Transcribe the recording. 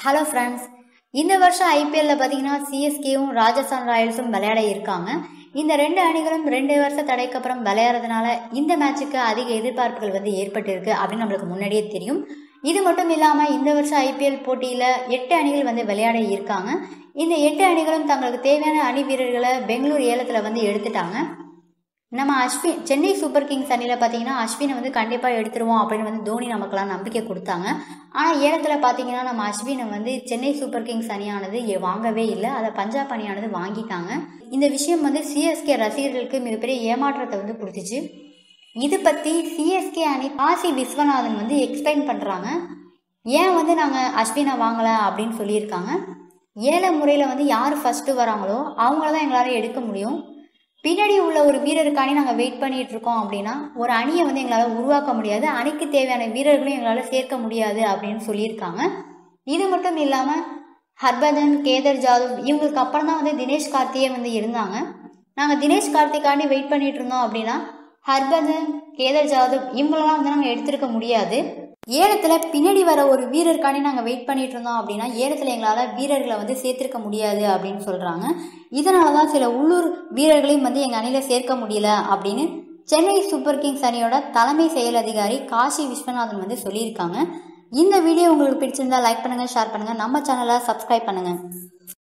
hello friends இந்த வருஷம் ஐபிஎல்ல பார்த்தீங்கன்னா சிஎஸ்கேவும் ராஜஸ்தான் ராயல்ஸும் விளையாட இருக்காங்க இந்த ரெண்டு அணிகளும் ரெண்டு வருஷ தடைக்கு அப்புறம் விளையாடுறதுனால இந்த மேட்சுக்கு அதிக எதிர்பார்ப்புகள் வந்து ஏற்பட்டிருக்கு அப்படின்னு நம்மளுக்கு முன்னாடியே தெரியும் இது மட்டும் இல்லாமல் இந்த வருஷம் ஐபிஎல் போட்டியில் எட்டு அணிகள் வந்து விளையாட இருக்காங்க இந்த எட்டு அணிகளும் தங்களுக்கு தேவையான அணி வீரர்களை பெங்களூர் ஏலத்தில் வந்து எடுத்துட்டாங்க நம்ம அஸ்வின் சென்னை சூப்பர் கிங்ஸ் அணியில் பார்த்தீங்கன்னா அஸ்வினை வந்து கண்டிப்பாக எடுத்துருவோம் அப்படின்னு வந்து தோனி நமக்கெல்லாம் நம்பிக்கை கொடுத்தாங்க ஆனால் ஏலத்தில் பார்த்தீங்கன்னா நம்ம அஸ்வினை வந்து சென்னை சூப்பர் கிங்ஸ் அணியானது எ- வாங்கவே இல்லை அதை பஞ்சாப் அணியானது வாங்கிட்டாங்க இந்த விஷயம் வந்து சிஎஸ்கே ரசிகர்களுக்கு மிகப்பெரிய ஏமாற்றத்தை வந்து கொடுத்துச்சு இது பற்றி சிஎஸ்கே அணி காசி விஸ்வநாதன் வந்து எக்ஸ்பிளைன் பண்ணுறாங்க ஏன் வந்து நாங்கள் அஸ்வினை வாங்கலை அப்படின்னு சொல்லியிருக்காங்க ஏல முறையில் வந்து யார் ஃபஸ்ட்டு வராங்களோ அவங்கள தான் எங்களால் எடுக்க முடியும் பின்னாடி உள்ள ஒரு வீரருக்காண்டி நாங்கள் வெயிட் பண்ணிட்டு இருக்கோம் அப்படின்னா ஒரு அணியை வந்து எங்களால் உருவாக்க முடியாது அணிக்கு தேவையான வீரர்களும் எங்களால் சேர்க்க முடியாது அப்படின்னு சொல்லியிருக்காங்க இது மட்டும் இல்லாமல் ஹர்பஜன் கேதர் ஜாதவ் இவங்களுக்கு அப்புறம் தான் வந்து தினேஷ் கார்த்தியே வந்து இருந்தாங்க நாங்கள் தினேஷ் கார்த்திக்காண்டி வெயிட் பண்ணிட்டு இருந்தோம் அப்படின்னா ஹர்பஜன் கேதர் ஜாதவ் இவங்களெல்லாம் வந்து நாங்கள் எடுத்திருக்க முடியாது ஏலத்தில் பின்னாடி வர ஒரு வீரருக்காண்டி நாங்கள் வெயிட் பண்ணிட்டு இருந்தோம் அப்படின்னா ஏலத்தில் எங்களால் வீரர்களை வந்து சேர்த்திருக்க முடியாது அப்படின்னு சொல்கிறாங்க இதனால தான் சில உள்ளூர் வீரர்களையும் வந்து எங்கள் அணியில் சேர்க்க முடியல அப்படின்னு சென்னை சூப்பர் கிங்ஸ் அணியோட தலைமை செயல் அதிகாரி காசி விஸ்வநாதன் வந்து சொல்லியிருக்காங்க இந்த வீடியோ உங்களுக்கு பிடிச்சிருந்தா லைக் பண்ணுங்கள் ஷேர் பண்ணுங்கள் நம்ம சேனலை சப்ஸ்கிரைப் பண்ணுங்கள்